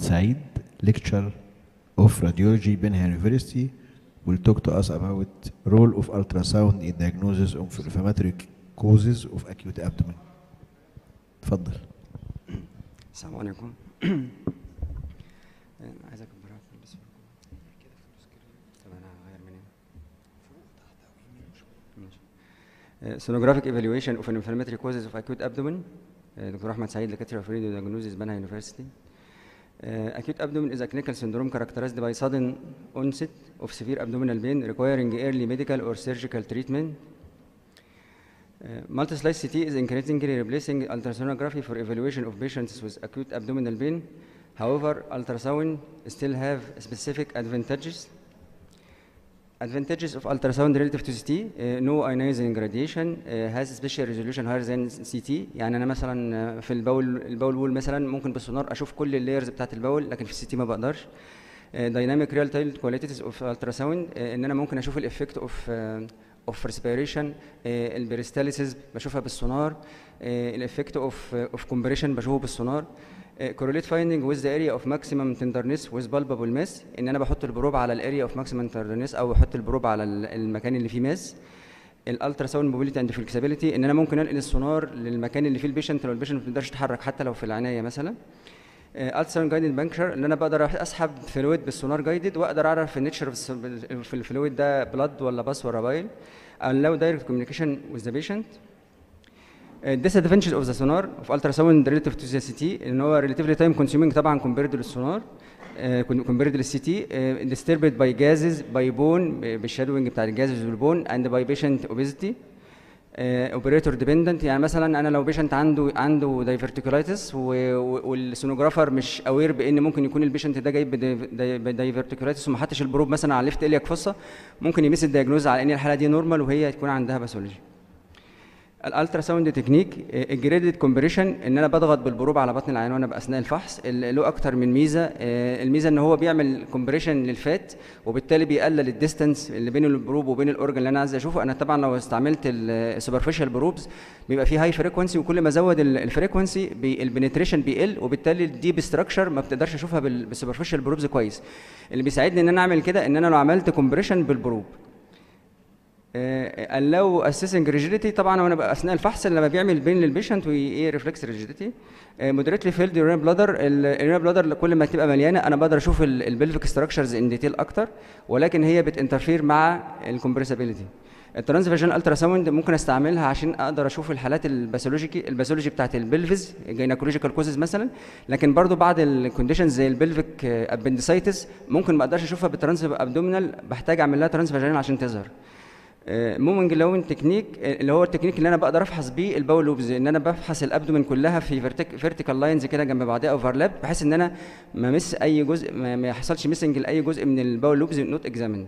Said, lecturer of radiology, Benha University, will talk to us about role of ultrasound in diagnosis of inflammatory causes of acute abdomen. اتفضل. السلام عليكم عايز اكبرها بس طب انا هغير منين ماشي sonographic evaluation of an inflammatory causes of acute abdomen آه، دكتور احمد سعيد lecturer of radiodiagnosis بنها University Uh, acute abdomen is a clinical syndrome characterized by sudden onset of severe abdominal pain requiring early medical or surgical treatment. Uh, multi-slice CT is increasingly replacing ultrasonography for evaluation of patients with acute abdominal pain. However, ultrasound still have specific advantages. Advantages of ultrasound relative to CT, uh, no ionizing radiation, uh, has spatial resolution higher than CT. يعني انا مثلا آه، في البول البول وول مثلا ممكن بالسونار اشوف كل اللايرز بتاعت البول لكن في السي ما بقدرش. دايناميك ريال تايم كواليتيز اوف التراساوند ان انا ممكن اشوف الافكت اوف اوف ريسبيريشن البريستاليسيس بشوفها بالسونار الافكت اوف اوف كومبريشن بشوفه بالسونار correlate finding with the area of maximum tenderness with palpable mass ان انا بحط البروب على الاريا اوف maximum tenderness او بحط البروب على ال- المكان اللي فيه ماس الالترا ساوند موبيليتي اند فلكسبيليتي ان انا ممكن انقل السونار للمكان اللي فيه البيشنت لو البيشنت ما بيقدرش يتحرك حتى لو في العنايه مثلا الترا جايدد بانكشر اللي انا بقدر اسحب فلويد بالسونار جايدد واقدر اعرف النيتشر في الفلويد ده بلاد ولا باس ولا بايل allow direct communication with the patient disadvantage of the sonar of ultrasound relative to the CT ان هو relatively time consuming طبعا compared للسونار compared للسي تي disturbed by gases by bone بالشادوينج بتاع الجازز والبون and by patient obesity اوبريتور ديبندنت يعني مثلا انا لو بيشنت عنده عنده دايفرتيكولايتس والسونوجرافر مش اوير بان ممكن يكون البيشنت ده جاي بدايفرتيكولايتس وما حطش البروب مثلا على الليفت الياك فصه ممكن يمس الدياجنوز على ان الحاله دي نورمال وهي تكون عندها باثولوجي الالترا ساوند تكنيك الجريدد كومبريشن ان انا بضغط بالبروب على بطن العين وانا باثناء الفحص ال- له اكتر من ميزه آه، الميزه ان هو بيعمل كومبريشن للفات وبالتالي بيقلل الديستانس اللي بين البروب وبين الاورجن اللي انا عايز اشوفه انا طبعا لو استعملت السوبرفيشال بروبز بيبقى فيه هاي فريكونسي وكل ما ازود الفريكونسي البنتريشن بيقل وبالتالي الديب ستراكشر ما بتقدرش اشوفها بالسوبرفيشال بروبز كويس اللي بيساعدني ان انا اعمل كده ان انا لو عملت كومبريشن بالبروب allow assessing rigidity طبعا وانا بقى اثناء الفحص لما بيعمل بين للبيشنت وايه ريفلكس rigidity مودريتلي فيلد يورين بلادر اليورين بلادر كل ما تبقى مليانه انا بقدر اشوف البلفيك ستراكشرز ان ديتيل اكتر ولكن هي بتنترفير مع الكمبريسابيلتي الترانسفيجن الترا ساوند ممكن استعملها عشان اقدر اشوف الحالات الباثولوجيكي الباثولوجي بتاعت البلفز جينيكولوجيكال كوزز مثلا لكن برضو بعض الكونديشنز زي البلفيك ابندسايتس ممكن ما اقدرش اشوفها بالترانس ابدومينال بحتاج اعمل لها ترانسفيجن عشان تظهر مومنج لون تكنيك اللي هو التكنيك اللي انا بقدر افحص بيه الباول لوبز ان انا بفحص الابدومين كلها في فيرتيكال لاينز كده جنب بعضها اوفرلاب بحيث ان انا ما مس اي جزء ما ما يحصلش ميسنج لاي جزء من الباول لوبز نوت اكزاميند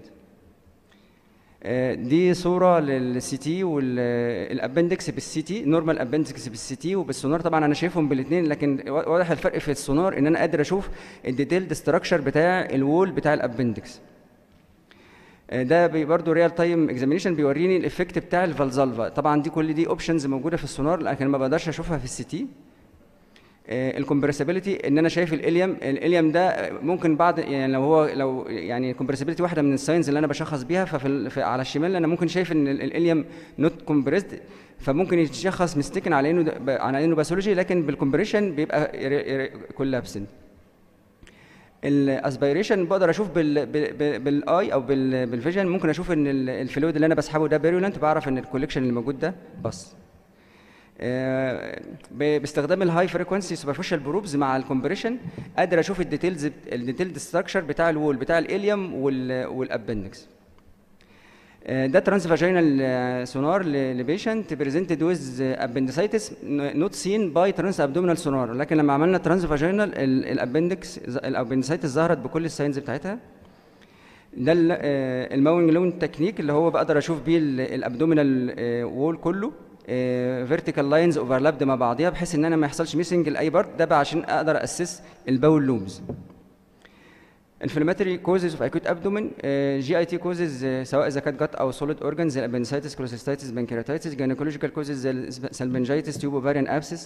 دي صوره للسي تي والابندكس بالسي تي نورمال ابندكس بالسي تي وبالسونار طبعا انا شايفهم بالاثنين لكن واضح الفرق في السونار ان انا قادر اشوف الديتيلد ستراكشر بتاع الوول بتاع الابندكس ده بي برضه ريال تايم اكزامينيشن بيوريني الايفكت بتاع الفالزالفا طبعا دي كل دي اوبشنز موجوده في السونار لكن ما بقدرش اشوفها في السي تي الكومبرسبيليتي ان انا شايف الاليم الاليم ده ممكن بعض يعني لو هو لو يعني الكومبرسبيليتي واحده من الساينز اللي انا بشخص بيها ففي ال- في على الشمال انا ممكن شايف ان الاليم نوت كومبريسد فممكن يتشخص مستكن على انه ده- على انه باثولوجي لكن بالكومبريشن بيبقى كولابسنت الاسبيريشن بقدر اشوف بال بال- بال- بالاي او بال- بالفيجن ممكن اشوف ان ال- الفلويد اللي انا بسحبه ده بيرولنت بعرف ان الكوليكشن اللي موجود ده بس آه، ب- باستخدام الهاي فريكونسي سوبرفيشال بروبز مع الكومبريشن قادر اشوف الديتيلز الديتيلد ستراكشر بتاع الوول بتاع الاليوم والابندكس ده ترانسفاجينال سونار لبيشنت بريزنتد ويز ابندسايتس نوت سين باي ترانس ابدومينال سونار لكن لما عملنا ترانسفاجينال الابندكس الابندسايتس ظهرت بكل الساينز بتاعتها ده الموينج لون تكنيك اللي هو بقدر اشوف بيه الابدومينال وول كله فيرتيكال لاينز اوفرلابد مع بعضيها بحيث ان انا ما يحصلش ميسنج لاي بارت ده بقى عشان اقدر اسس الباول لوبز inflammatory causes of acute abdomen جي اي تي causes آه، سواء اذا كانت جت او solid organs زي appendicitis cholecystitis pancreatitis gynecological causes زي salpingitis tube ovarian abscess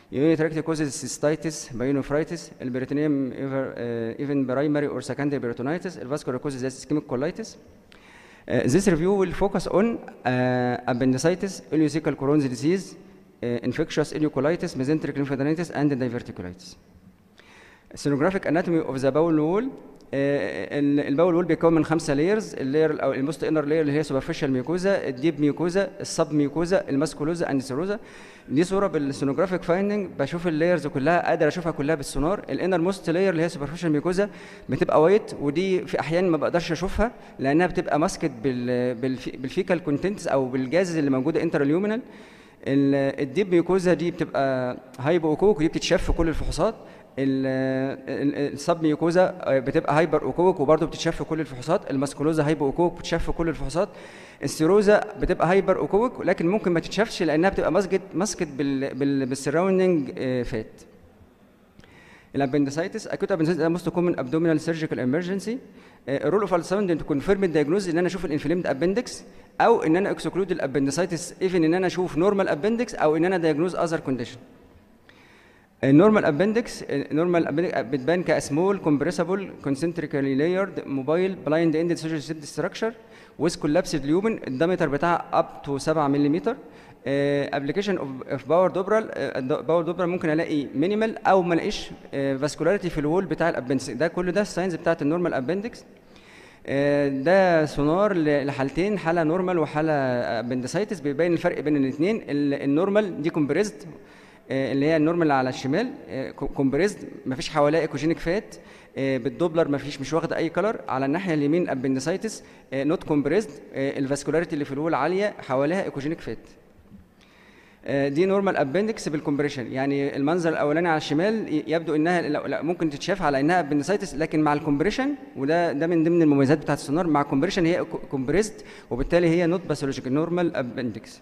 urinary tract causes cystitis pyelonephritis البريتونيوم even primary or secondary peritonitis الفاسكولار causes ischemic colitis Uh, this review will focus on uh, appendicitis, ileocecal Crohn's disease, uh, infectious ileocolitis, mesenteric lymphadenitis, and diverticulitis. Sonographic anatomy of the bowel wall الباول وول بيتكون من خمسه لايرز اللاير او الموست انر لاير اللي هي سوبرفيشال ميوكوزا الديب ميوكوزا السب ميوكوزا الماسكولوزا اند سيروزا دي صوره بالسونوجرافيك فايندنج بشوف اللايرز كلها قادر اشوفها كلها بالسونار الانر موست لاير اللي هي سوبرفيشال ميوكوزا بتبقى وايت ودي في احيان ما بقدرش اشوفها لانها بتبقى ماسكت بال بالفيكال كونتنتس او بالجازز اللي موجوده انتر اليومينال الديب ميوكوزا دي بتبقى هايبو اوكوك ودي بتتشاف في كل الفحوصات السب ميوكوزا بتبقى هايبر اوكوك وبرده بتتشاف في كل الفحوصات الماسكولوزا هايبو اوكوك بتتشاف في كل الفحوصات السيروزا بتبقى هايبر اوكوك لكن ممكن ما تتشافش لانها بتبقى ماسكت ماسكت بالسراوندنج فات الابندسايتس اكيوت ابندسايتس ده موست كومن ابدومينال سيرجيكال امرجنسي الرول اوف الساوند ان كونفيرم الدايجنوز ان انا اشوف الانفليمد ابندكس او ان انا اكسكلود الابندسايتس ايفن ان انا اشوف نورمال ابندكس او ان انا دايجنوز اذر كونديشن النورمال ابندكس النورمال بتبان كسمول كومبريسبل كونسنتريكالي لايرد موبايل بلايند اند سوشيال سيد ستراكشر ويز كولابسد ليومن الدايمتر بتاعها اب تو 7 ملم ابلكيشن اوف باور دوبرال باور دوبرال ممكن الاقي مينيمال او ما الاقيش فاسكولاريتي في الوول بتاع الابندكس ده كل ده الساينز بتاعت النورمال ابندكس ده سونار لحالتين حاله نورمال وحاله ابندسايتس بيبين الفرق بين الاثنين النورمال دي كومبريزد اللي هي النورمال اللي على الشمال كومبريزد مفيش حواليها ايكوجينيك فات بالدوبلر مفيش مش واخده اي كلر على الناحيه اليمين ابندسايتس نوت كومبريزد الفاسكولاريتي اللي في الوول عاليه حواليها ايكوجينيك فات دي نورمال ابندكس بالكمبريشن يعني المنظر الاولاني على الشمال يبدو انها لا ممكن تتشاف على انها ابندسايتس لكن مع الكمبريشن وده ده من ضمن المميزات بتاعت السونار مع الكمبريشن هي كومبريزد وبالتالي هي نوت باثولوجيك نورمال ابندكس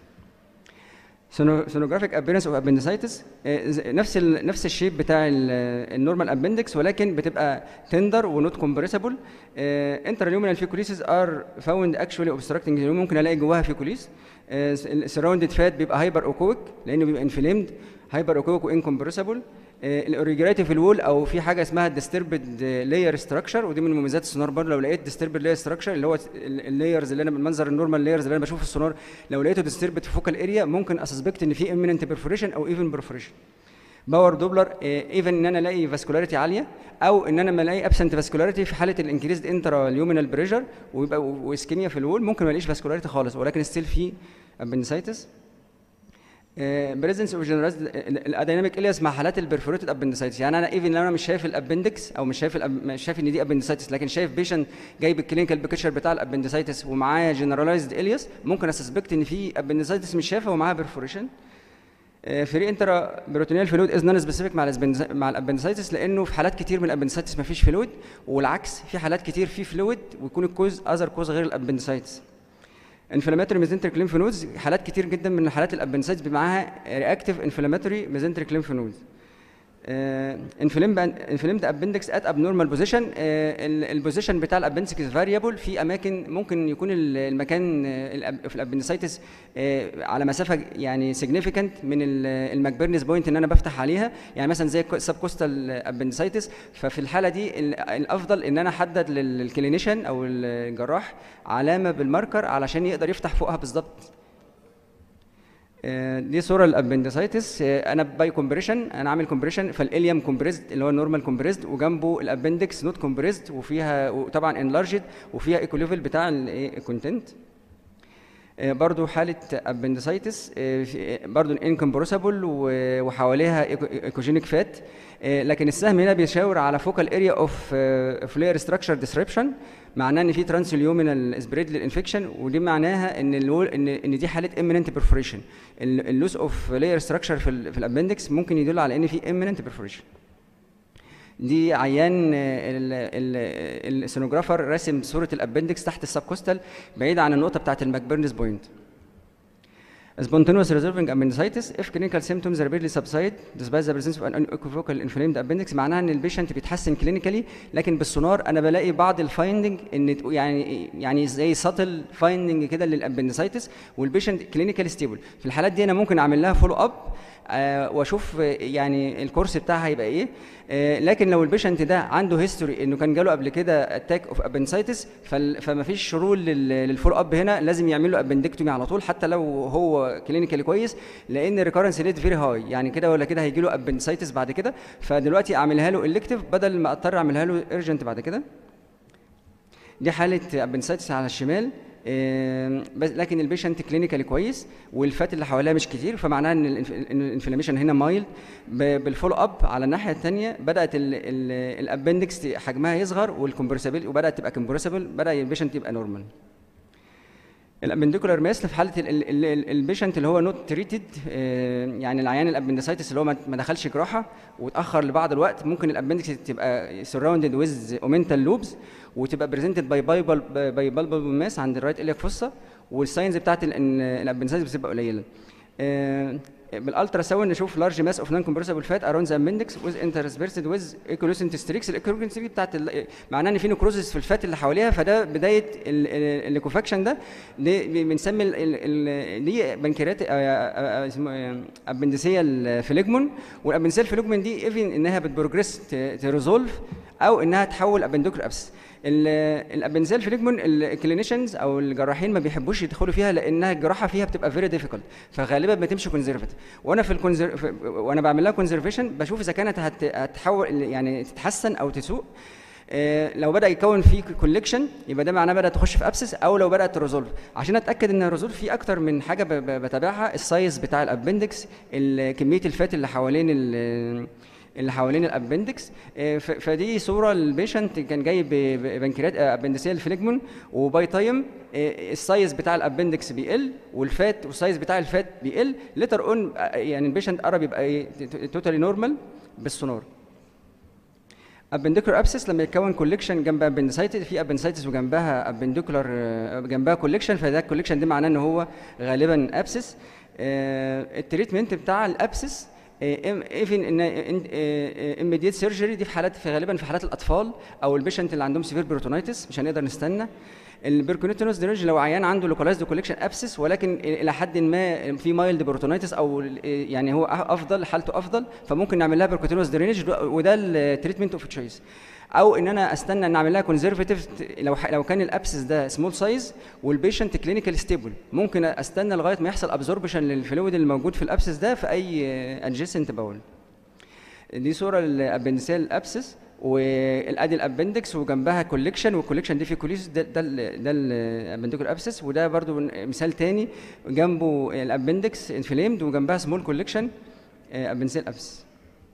سونوجرافيك ابيرنس اوف ابندسايتس نفس ال نفس الشيب بتاع النورمال ابندكس ولكن بتبقى تندر ونوت كومبريسبل انترليومينال فيكوليسز ار فاوند اكشولي اوبستراكتنج ممكن الاقي جواها فيكوليس السراوندد فات بيبقى هايبر اوكويك لانه بيبقى انفليمد هايبر اوكويك وانكمبريسبل الاوريجريتي في الوول او في حاجه اسمها ديستربد لاير ستراكشر ودي من مميزات السونار برضه لو لقيت ديستربد لاير ستراكشر اللي هو اللايرز اللي انا بالمنظر النورمال لايرز اللي انا بشوفه في السونار لو لقيته ديستربد في فوكال اريا ممكن اسسبكت ان في اميننت بيرفوريشن او ايفن بيرفوريشن باور دوبلر ايفن ان انا الاقي فاسكولاريتي عاليه او ان انا ما الاقي ابسنت فاسكولاريتي في حاله الانكريزد انترا اليومينال بريشر ويبقى واسكيميا في الوول ممكن ما الاقيش فاسكولاريتي خالص ولكن ستيل في ابندسايتس بريزنس اوف جنرالايزد الاديناميك الياس مع حالات البرفوريتد ابندسايتس يعني انا ايفن لو انا مش شايف الابندكس او مش شايف مش شايف ان دي ابندسايتس لكن شايف بيشنت جايب الكلينيكال بيكتشر بتاع الابندسايتس ومعاه جنرالايزد الياس ممكن اسسبكت ان في ابندسايتس مش شايفها ومعاها برفوريشن فري انترا بروتونيال فلويد از نون سبيسيفيك مع مع الابندسايتس لانه في حالات كتير من الابندسايتس ما فيش فلويد والعكس في حالات كتير في فلويد ويكون الكوز اذر كوز غير الابندسايتس انفلاماتوري ميزنتريك ليمف نودز حالات كتير جدا من حالات الابنسايتس بيبقى معاها رياكتيف انفلاماتوري ميزنتريك ليمف نودز انفلامد ابندكس ات ابنورمال بوزيشن البوزيشن بتاع الابندكس فاريبل في اماكن ممكن يكون المكان في الابندسايتس على مسافه يعني سيجنيفيكانت من الماكبرنس بوينت ان انا بفتح عليها يعني مثلا زي السب كوستال ابندسايتس ففي الحاله دي الافضل ان انا احدد للكلينيشن او الجراح علامه بالماركر علشان يقدر يفتح فوقها بالظبط دي صوره الابندسايتس انا باي كومبريشن انا عامل كومبريشن فالاليم كومبريزد اللي هو النورمال كومبريزد وجنبه الابندكس نوت كومبريزد وفيها وطبعا انلارجد وفيها ايكوليفل بتاع الكونتنت برضو حالة ابندسايتس برضو انكمبروسابل وحواليها ايكوجينيك فات لكن السهم هنا بيشاور على فوكال اريا اوف فلير ستراكشر ديسربشن معناه ان في ترانسليومينال سبريد للانفكشن ودي معناها ان الول ان ان دي حاله اميننت بيرفوريشن اللوس اوف لاير ستراكشر في, في الابندكس ممكن يدل على ان في اميننت بيرفوريشن دي عيان السونوجرافر راسم صوره الابندكس تحت السبكوستال بعيد عن النقطه بتاعه الماكبرنس بوينت Spontaneous resolving appendicitis if clinical symptoms rapidly subside despite the presence of an unequivocal inflamed appendix معناها ان البيشنت بيتحسن كلينيكالي لكن بالسونار انا بلاقي بعض الفايندنج ان يعني يعني زي ساتل فايندنج كده للابندسايتس والبيشنت كلينيكالي ستيبل في الحالات دي انا ممكن اعمل لها فولو اب آه واشوف آه، يعني الكورس بتاعها هيبقى ايه آه لكن لو البيشنت ده عنده هيستوري انه كان جاله قبل كده اتاك اوف ابنسايتس فما فيش شرول للفولو اب هنا لازم يعمل له ابندكتومي على طول حتى لو هو كلينيكالي كويس لان الريكورنس ريت فيري هاي يعني كده ولا كده هيجي له ابنسايتس بعد كده فدلوقتي اعملها له الكتيف بدل ما اضطر اعملها له ارجنت بعد كده دي حاله ابنسايتس على الشمال آم، بس لكن البيشنت كلينيكالي كويس والفات اللي حواليها مش كتير فمعناها ان الانف- إن الانفلاميشن هنا مايلد بالفولو اب على الناحيه الثانيه بدات الابندكس حجمها يصغر والكمبرسبل وبدات تبقى كمبرسبل بدا البيشنت يبقى نورمال الابنديكولار ماس في حاله البيشنت اللي هو نوت تريتد يعني العيان الابندسايتس اللي هو ما ما دخلش جراحه واتاخر لبعض الوقت ممكن الابندكس تبقى سراوندد ويز اومنتال لوبز وتبقى بريزنتد باي بايبل باي بالبل ماس عند الرايت الياك فوسا والساينز بتاعت الابندسايتس بتبقى قليله آه، بالالترا ساوند نشوف لارج ماس اوف نون كومبرسبل فات اراوند ذا امبندكس ويز انترسبيرسد ويز ايكولوسنت ستريكس الايكولوسنت بتاعت ال- معناه ان في نكروزس في الفات اللي حواليها فده بدايه الليكوفاكشن ده دي بنسمي ال- ال- ال- دي بنكريات اسمه ابندسيه الفليجمون والابندسيه الفليجمون دي ايفن انها بتبروجريس تريزولف او انها تحول ابندوكر ابس الابنزال فليجمون الكلينيشنز او الجراحين ما بيحبوش يدخلوا فيها لانها الجراحه فيها بتبقى فيري ديفيكولت فغالبا بتمشي كونزرفتيف وانا في الكونزر وانا بعمل لها كونزرفيشن بشوف اذا كانت هت... هتحول يعني تتحسن او تسوء آه، لو بدا يكون في كوليكشن يبقى ده معناه بدات تخش في ابسس او لو بدات تريزولف عشان اتاكد ان الريزولف في اكتر من حاجه ب- ب- بتابعها السايز بتاع الابندكس ال- كميه الفات اللي حوالين ال- اللي حوالين الابندكس آه، ف- فدي صوره البيشنت كان جاي ب- ببنكريات ابندسيال فليجمون وباي تايم آه، السايز بتاع الابندكس بيقل والفات والسايز بتاع الفات بيقل ليتر اون يعني البيشنت قرب يبقى توتالي نورمال بالسونار ابنديكولار ابسس لما يتكون كوليكشن جنب ابندسايتس في ابندسايتس وجنبها ابنديكولار جنبها كوليكشن فده الكوليكشن ده معناه ان هو غالبا ابسس التريتمنت بتاع الابسس ايفن ان اميديت سيرجري دي في حالات في غالبا في حالات الاطفال او البيشنت اللي عندهم سيفير بروتونيتس مش هنقدر نستنى البيركونيتونوس درينج لو عيان عنده لوكالايزد كوليكشن ابسس ولكن الى حد ما في مايلد بروتونيتس او يعني هو افضل حالته افضل فممكن نعمل لها بيركونيتونوس درينج وده التريتمنت اوف تشويس او ان انا استنى ان اعمل لها كونزرفاتيف لو ح- لو كان الابسس ده سمول سايز والبيشنت كلينيكال ستيبل ممكن استنى لغايه ما يحصل ابزوربشن للفلويد اللي موجود في الابسس ده في اي ادجيسنت باول دي صوره الابندسيال ابسس والادي الابندكس وجنبها كوليكشن والكوليكشن دي في كوليس ده ده ال- ده الابنديكول ابسس وده برضو مثال تاني جنبه الابندكس انفليمد وجنبها سمول كوليكشن ابندسيال ابسس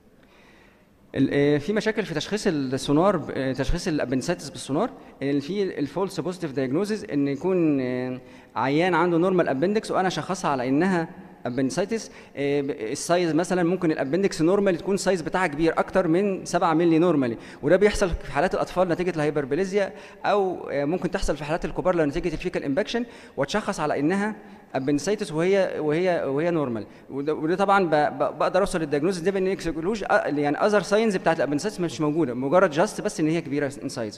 ال- آه، في مشاكل في تشخيص السونار ب- آه، تشخيص الابنسايتس بالسونار ال- في الفولس بوزيتيف دايجنوزز ان يكون آه، عيان عنده نورمال ابندكس وانا اشخصها على انها ابنسايتس السايز مثلا ممكن الابندكس نورمال تكون سايز بتاعها كبير اكتر من 7 مللي نورمالي وده بيحصل في حالات الاطفال نتيجه الهايبربليزيا او آه، ممكن تحصل في حالات الكبار لو نتيجه الفيكال امباكشن وتشخص على انها ابنسايتس وهي وهي وهي نورمال وده, وده طبعا ب- ب- بقدر اوصل للدياجنوز ده بان اكسكلوج يعني اذر ساينز بتاعت الابنسايتس مش موجوده مجرد جاست بس ان هي كبيره ان سايز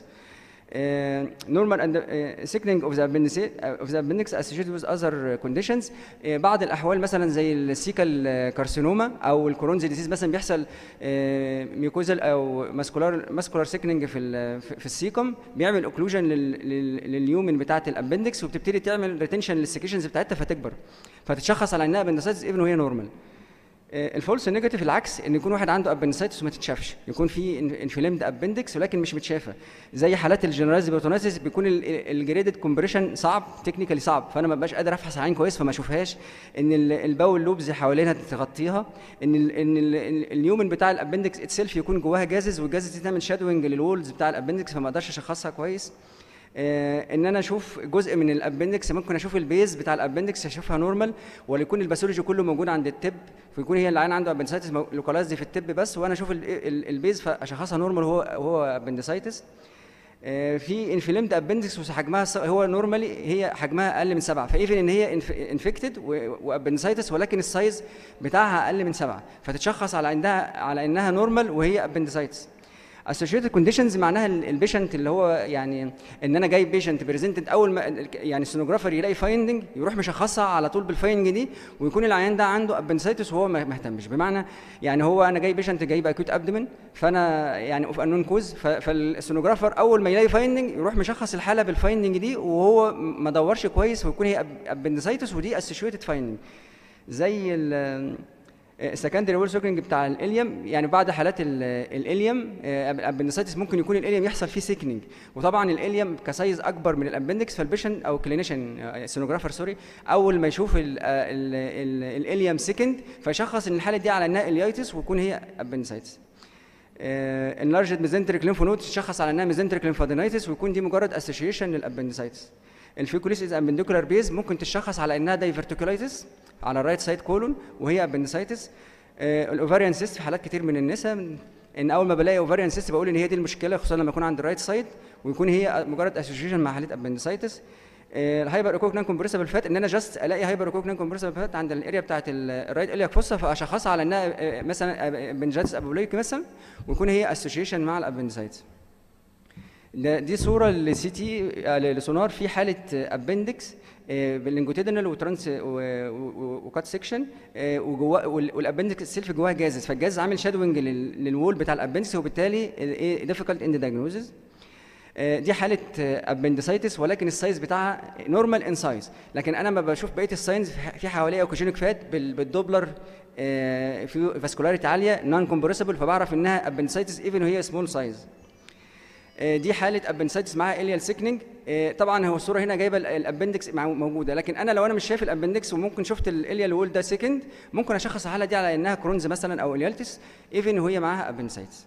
نورمال اند سيكنينج اوف ذا اوف ذا appendix associated with other conditions آه، بعض الاحوال مثلا زي السيكال كارسينوما او الكورونز ديزيز مثلا بيحصل ميوكوزال او ماسكولار ماسكولار سيكنينج في ال- في في السيكم بيعمل اوكلوجن لليومن بتاعه الابندكس وبتبتدي تعمل ريتنشن للسكيشنز بتاعتها فتكبر فتتشخص على انها ابندسايتس ايفن وهي نورمال الفولس نيجاتيف العكس ان يكون واحد عنده ابندسايتس وما تتشافش يكون في انفليمد ابندكس ولكن مش متشافه زي حالات الجنرالايز بروتونيسيس بيكون الجريدد كومبريشن صعب تكنيكالي صعب فانا ما بقاش قادر افحص العين كويس فما اشوفهاش ان ال- الباول لوبز حوالينها تغطيها ان ال ان ال اليومن بتاع الابندكس اتسيلف يكون جواها جازز والجازز دي تعمل شادوينج للوولز بتاع الابندكس فما اقدرش اشخصها كويس آه، ان انا اشوف جزء من الابندكس ممكن اشوف البيز بتاع الابندكس اشوفها نورمال ويكون الباثولوجي كله موجود عند التب فيكون هي العين عنده ابندسايتس لوكالايزد في التب بس وانا اشوف ال- ال- البيز فاشخصها نورمال وهو هو ابندسايتس آه، في انفليمد ابندكس وحجمها ص- هو نورمالي هي حجمها اقل من سبعه فايفن ان هي انفكتد وابندسايتس ولكن السايز بتاعها اقل من سبعه فتتشخص على انها على انها نورمال وهي ابندسايتس associated conditions معناها البيشنت اللي هو يعني ان انا جايب بيشنت بريزنتد اول ما يعني السونوجرافر يلاقي فايندنج يروح مشخصها على طول بالفايندنج دي ويكون العيان ده عنده ابنسايتس وهو ما ما اهتمش بمعنى يعني هو انا جاي بيشنت جايب اكيوت ابدمن فانا يعني اوف انون كوز فالسونوجرافر اول ما يلاقي فايندنج يروح مشخص الحاله بالفايندنج دي وهو ما دورش كويس ويكون هي ابنسايتس ودي اسوشيتد فايندنج زي ال السكندري وول سوكينج بتاع الاليم يعني بعد حالات ال- الاليم الابندسايتس ممكن يكون الاليم يحصل فيه سيكنينج وطبعا الاليم كسايز اكبر من الابندكس فالبيشن او كلينيشن سينوجرافر سوري اول ما يشوف ال- ال- ال- الاليم سيكند فيشخص ان الحاله دي على انها اليايتس ويكون هي ابندسايتس انلارجد ميزنتريك ليمفونود تشخص على انها ميزنتريك ليمفادينايتس ويكون دي مجرد اسوشيشن للابندسايتس الفيكوليسيس ابنديكولار بيز ممكن تشخص على انها دايفرتيكولايتس على الرايت سايد كولون وهي ابندسايتس الاوفاريان سيست في حالات كتير من النساء من- ان اول ما بلاقي اوفاريان سيست بقول ان هي دي المشكله خصوصا لما يكون عند الرايت سايد ويكون هي مجرد اسوشيشن مع حاله ابندسايتس الهايبر اوكوك نان كومبريسبل فات ان انا جاست الاقي هايبر اوكوك نان كومبريسبل فات عند الاريا بتاعت الرايت الياك فوسا فاشخصها على انها آه، مثلا ابنجاتس ابوليك مثلا ويكون هي اسوشيشن مع الابندسايتس ده دي صوره لسي تي لسونار في حاله ابندكس باللينجوتيدنال وترانس و- و- وكات سيكشن وجواه والابندكس السيلف جواها جازز فالجاز عامل شادوينج للوول بتاع الابندكس وبالتالي ايه ديفيكالت ان دايجنوزز دي حاله ابندسايتس ولكن السايز بتاعها نورمال ان سايز لكن انا ما بشوف بقيه الساينز في حواليها اوكوجينيك فات بالدوبلر آه، في فاسكولاريتي عاليه نون كومبريسبل فبعرف انها ابندسايتس ايفن وهي سمول سايز آه، دي حاله ابندسايتس معاها اليال سيكنينج طبعا هو الصوره هنا جايبه الابندكس موجوده لكن انا لو انا مش شايف الابندكس وممكن شفت الاليال وول ده سيكند ممكن اشخص الحاله دي على انها كرونز مثلا او اليالتس ايفن وهي معاها ابندسايتس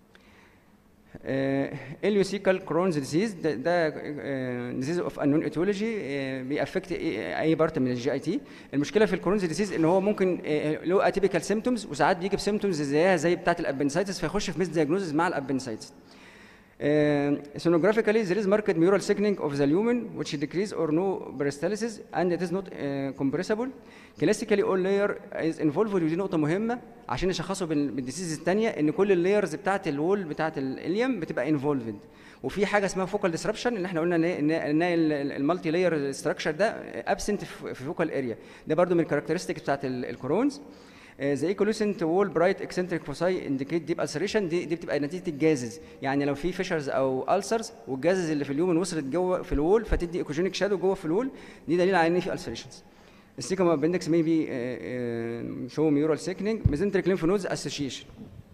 اليوسيكال كرونز ديزيز ده, ده ديزيز اوف انون ايتيولوجي بيأفكت اي بارت من الجي اي تي المشكله في الكرونز ديزيز ان هو ممكن آه، له اتيبيكال سيمتومز وساعات بيجي بسيمتومز زيها زي بتاعه الابنسايتس فيخش في ميس دياجنوزز مع الابنسايتس sonographically there is marked mural thickening of the lumen which decrease or no peristalsis and it is not uh, compressible classically all layer is involved ودي نقطه مهمه عشان يشخصوا بال- بالديسيز الثانيه ان كل اللايرز بتاعه الوول بتاعه الاليم بتبقى انفولفد وفي حاجه اسمها فوكال ديسربشن اللي احنا قلنا ان ان إن المالتي لاير ستراكشر ده ابسنت في فوكال اريا ده برضو من الكاركترستكس بتاعه الكرونز ذا ايكولوسنت وول برايت اكسنتريك فوساي انديكيت ديب السريشن دي دي بتبقى نتيجه الجازز يعني لو في فيشرز او السرز والجازز اللي في اليومن وصلت جوه في الوول فتدي ايكوجينيك شادو جوه في الوول دي دليل على ان في السريشنز السيكم ابندكس may be uh, uh, show mural thickening mesenteric lymph nodes association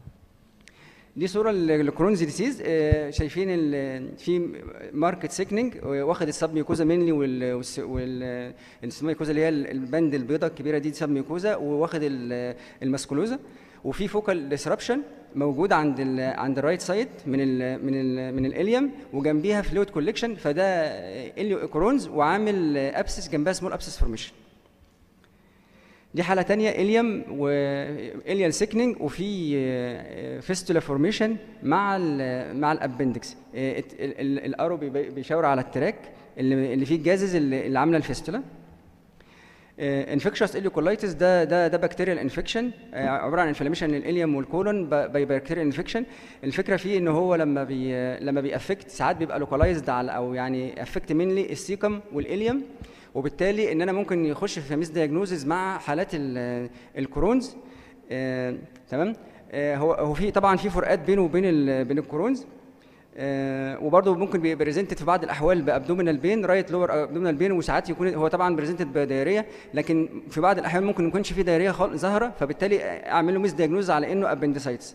دي صوره للكرونز ديسيز شايفين ال- في ماركت سيكنينج واخد السب ميوكوزا مينلي وال وال السميكوزا اللي هي البند البيضاء الكبيره دي سب ميوكوزا وواخد ال- الماسكولوزا وفي فوكال ديسربشن موجود عند ال عند الرايت سايد من ال من ال من الاليوم وجنبيها فلويد كوليكشن فده اليو كرونز وعامل ابسس جنبها سمول ابسس فورميشن دي حاله تانية اليوم واليال سيكنينج وفي فيستولا فورميشن مع ال مع الابندكس الارو بيبي- بيشاور على التراك اللي اللي فيه الجازز اللي اللي عامله الفيستولا انفكشوس اليوكولايتس ده ده ده بكتيريال انفكشن عباره عن انفلاميشن للاليوم والكولون باي بكتيريال انفكشن الفكره فيه ان هو لما بي لما بيأفكت ساعات بيبقى لوكالايزد على او يعني افكت منلي السيكم والاليوم وبالتالي ان انا ممكن يخش في ميس دياجنوزز مع حالات ال- الكرونز آه، تمام آه، هو هو في طبعا في فروقات بينه وبين ال- بين الكرونز آه، وبرضه ممكن بيبقى بريزنتد في بعض الاحوال بابدومينال بين رايت لور ابدومينال بين وساعات يكون هو طبعا بريزنتد بدايريه لكن في بعض الاحيان ممكن ما يكونش في دايريه خالص ظاهره فبالتالي اعمل له ميس دياجنوز على انه ابندسايتس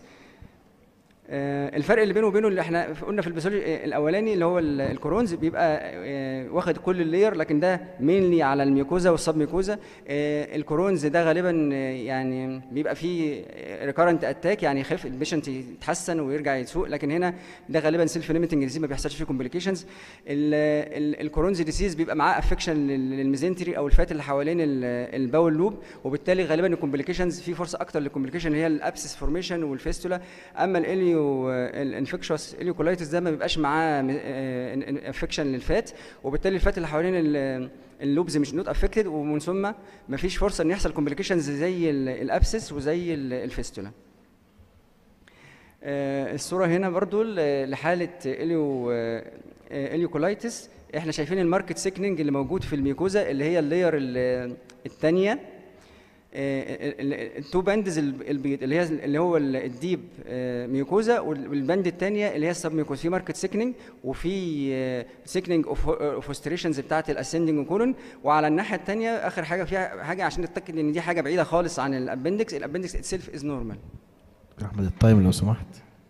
آه، الفرق اللي بينه وبينه اللي احنا قلنا في الباثولوجي آه، الاولاني اللي هو ال- الكرونز بيبقى آه، واخد كل اللاير لكن ده مينلي على الميوكوزا والسب ميوكوزا آه، الكرونز ده غالبا آه، يعني بيبقى فيه ريكارنت اتاك يعني يخف البيشنت يتحسن ويرجع يسوق لكن هنا ده غالبا سيلف ليميتنج ديزيز ما بيحصلش فيه كومبليكيشنز الكرونز ديزيز بيبقى معاه افكشن للميزنتري او الفات اللي حوالين ال- الباول لوب وبالتالي غالبا الكومبليكيشنز في فرصه اكتر للكومبليكيشن اللي هي الابسس فورميشن والفيستولا اما الاليو الاليو الانفكشوس اليوكولايتس ده ما بيبقاش معاه انفكشن للفات وبالتالي الفات اللي حوالين ال- اللوبز مش نوت افكتد ومن ثم ما فيش فرصه ان يحصل كومبليكيشنز زي ال- الابسس وزي ال- الفيستولا آه، الصوره هنا برضو ل- لحاله اليو اليوكولايتس احنا شايفين الماركت سيكننج اللي موجود في الميكوزا اللي هي اللاير الثانيه التو باندز البيض اللي هي اللي هو ال- الديب آه، ميوكوزا وال- والباند الثانيه اللي هي السب ميوكوزا في ماركت سيكننج وفي سيكننج اوف اوستريشنز بتاعت الاسندنج كولون وعلى الناحيه الثانيه اخر حاجه فيها حاجه عشان نتاكد ان دي حاجه بعيده خالص عن الابندكس الابندكس اتسيلف از نورمال احمد التايم لو سمحت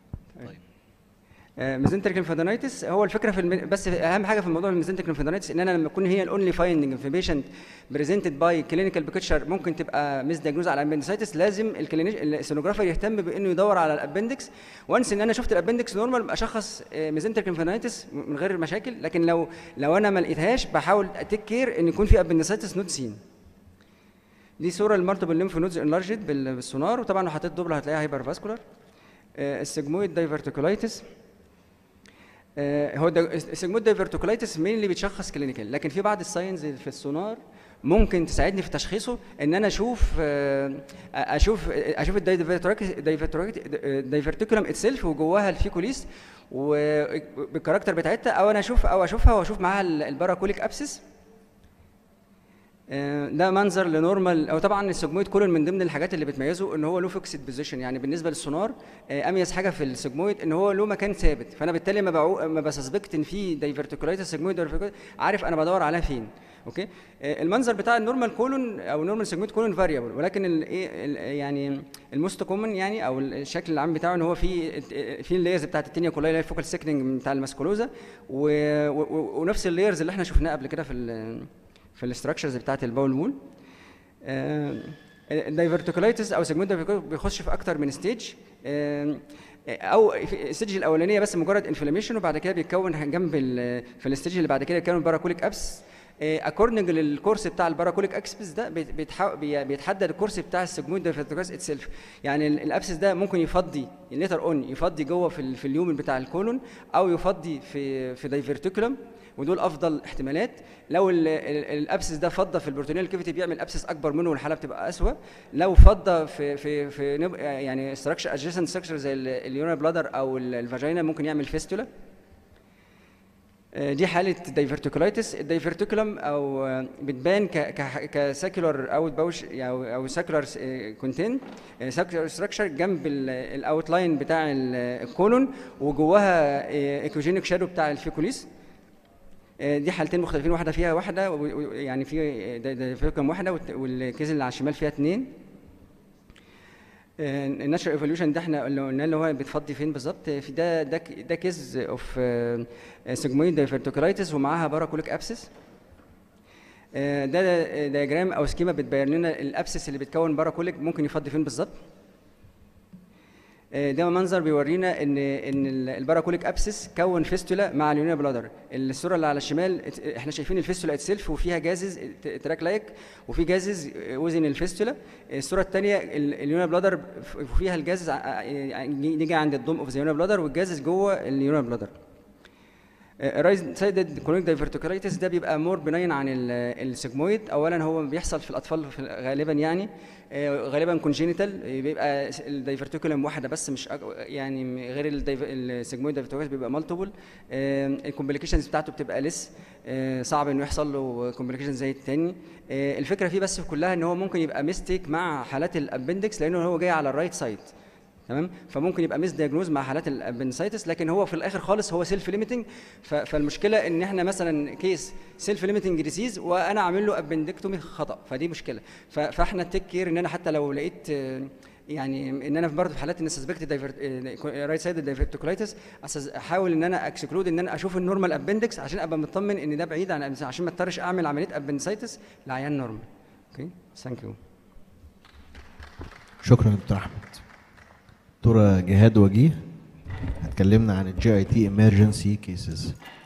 ميزنتريك ليمفادينايتس هو الفكره في الم... بس اهم حاجه في الموضوع الميزنتريك ليمفادينايتس ان انا لما اكون هي الاونلي فايندنج في بيشنت بريزنتد باي كلينيكال بيكتشر ممكن تبقى ميس دايجنوز على الابندسايتس لازم الكلينيش السونوجرافر يهتم بانه يدور على الابندكس وانس ان انا شفت الابندكس نورمال اشخص ميزنتريك ليمفادينايتس من غير مشاكل لكن لو لو انا ما لقيتهاش بحاول اتيك كير ان يكون في ابندسايتس نوت سين دي صوره المالتيبل ليمف نودز انلارجد بالسونار وطبعا لو حطيت دوبله هتلاقيها هايبر فاسكولار السجمويد دايفرتيكولايتس آه، هو ده- السجمويد دايفرتيكولايتس مين اللي بيتشخص كلينيكال لكن في بعض الساينز في السونار ممكن تساعدني في تشخيصه ان انا اشوف آه، اشوف اشوف الدايفرتيكولم اتسيلف وجواها الفيكوليس وبالكاركتر بتاعتها او انا اشوف او اشوفها واشوف معاها ال- الباراكوليك ابسس آه، ده منظر لنورمال او طبعا السجمويد كولون من ضمن الحاجات اللي بتميزه ان هو له فيكسد بوزيشن يعني بالنسبه للسونار آه، اميز حاجه في السجمويد ان هو له مكان ثابت فانا بالتالي ما بعو... ما بسسبكت ان في دايفرتيكولايتس سجمويد دايفرتيكولايتس عارف انا بدور عليها فين اوكي آه، المنظر بتاع النورمال كولون او النورمال سجمويد كولون فاريبل ولكن ال... إيه ال... يعني الموست كومن يعني او الشكل العام بتاعه ان هو في في اللايرز بتاعت التينيا كولاي اللي هي الفوكال سيكننج بتاع الماسكولوزا و... و... ونفس اللايرز اللي احنا شفناها قبل كده في ال... في الاستراكشرز بتاعت الباول وول الدايفرتيكولايتس او سيجمنت بيخش في اكتر من ستيج او في الستيج الاولانيه بس مجرد انفلاميشن وبعد كده بيتكون جنب ال- في الستيج اللي بعد كده يتكون باراكوليك ابس اكوردنج للكورس بتاع الباراكوليك اكسبس ده بيت- بيتحا- بي- بيتحدد الكورس بتاع السجمويد دايفرتيكولايتس اتسيلف يعني ال- الابسس ده ممكن يفضي ليتر اون يفضي جوه في ال- في اليومن بتاع الكولون او يفضي في في دايفرتيكولم ودول افضل احتمالات لو ال- ال- الابسس ده فضه في البروتونيال كيفيتي بيعمل ابسس اكبر منه والحاله بتبقى اسوء لو فضه في في في نب- يعني ستراكشر ادجيسنت ستراكشر زي اليونا بلادر او ال- الفاجينا ممكن يعمل فيستولا آه، دي حاله دايفرتيكولايتس الدايفرتيكولم او آه، بتبان ك ك كساكولار اوت باوش او او ساكولار كونتين ساكولار ستراكشر جنب الاوتلاين بتاع ال- الكولون وجواها ايكوجينيك شادو بتاع الفيكوليس آه، دي حالتين مختلفين واحده فيها واحده و- و- يعني في دايفرتيكولم واحده والت- والكيس اللي على الشمال فيها اثنين الناتشرال ايفوليوشن ده احنا اللي قلنا اللي هو بتفضي فين بالظبط في ده ده ك- ده كيس اوف سيجمويد دايفرتيكولايتس ومعاها باراكوليك ابسس ده ده دياجرام او سكيما بتبين لنا الابسس اللي بتكون باراكوليك ممكن يفضي فين بالظبط آه، ده منظر بيورينا ان ان ال- الباراكوليك ابسس كون فيستولا مع اليونيا بلادر الصوره اللي على الشمال ات- احنا شايفين الفيستولا اتسيلف وفيها جازز تراك لايك وفي جازز وزن الفيستولا الصوره الثانيه اليونيا بلادر ف- فيها الجازز ع- ع- نيجي عند الضم اوف ذا يونيا بلادر والجازز جوه اليونيا بلادر رايز سايدد كرونيك دايفرتيكولايتس ده بيبقى مور بناين عن ال- السيجمويد اولا هو بيحصل في الاطفال في غالبا يعني آه، غالبا كونجينيتال بيبقى الدايفرتيكولم واحده بس مش أك- يعني غير الدايف- السيجمويد دايفرتيكولايتس بيبقى مالتيبل الكومبليكيشنز بتاعته بتبقى لس آه، صعب انه يحصل له كومبليكيشن زي التاني آه، الفكره فيه بس كلها ان هو ممكن يبقى ميستيك مع حالات الابندكس لانه هو جاي على الرايت سايد تمام فممكن يبقى ميس دياجنوز مع حالات الابنسايتس لكن هو في الاخر خالص هو سيلف ليميتنج فالمشكله ان احنا مثلا كيس سيلف ليميتنج ديزيز وانا عامل له ابندكتومي خطا فدي مشكله ف- فاحنا تيك كير ان انا حتى لو لقيت آه، يعني ان انا برضه في حالات ان سسبكت رايت سايد دايفرتيكولايتس احاول ان انا اكسكلود ان انا اشوف النورمال ابندكس عشان ابقى مطمن ان ده بعيد عن عشان ما اضطرش اعمل عمليه ابنسايتس لعيان نورمال اوكي ثانك يو شكرا يا دكتور احمد دكتوره جهاد وجيه هتكلمنا عن الجي اي تي emergency cases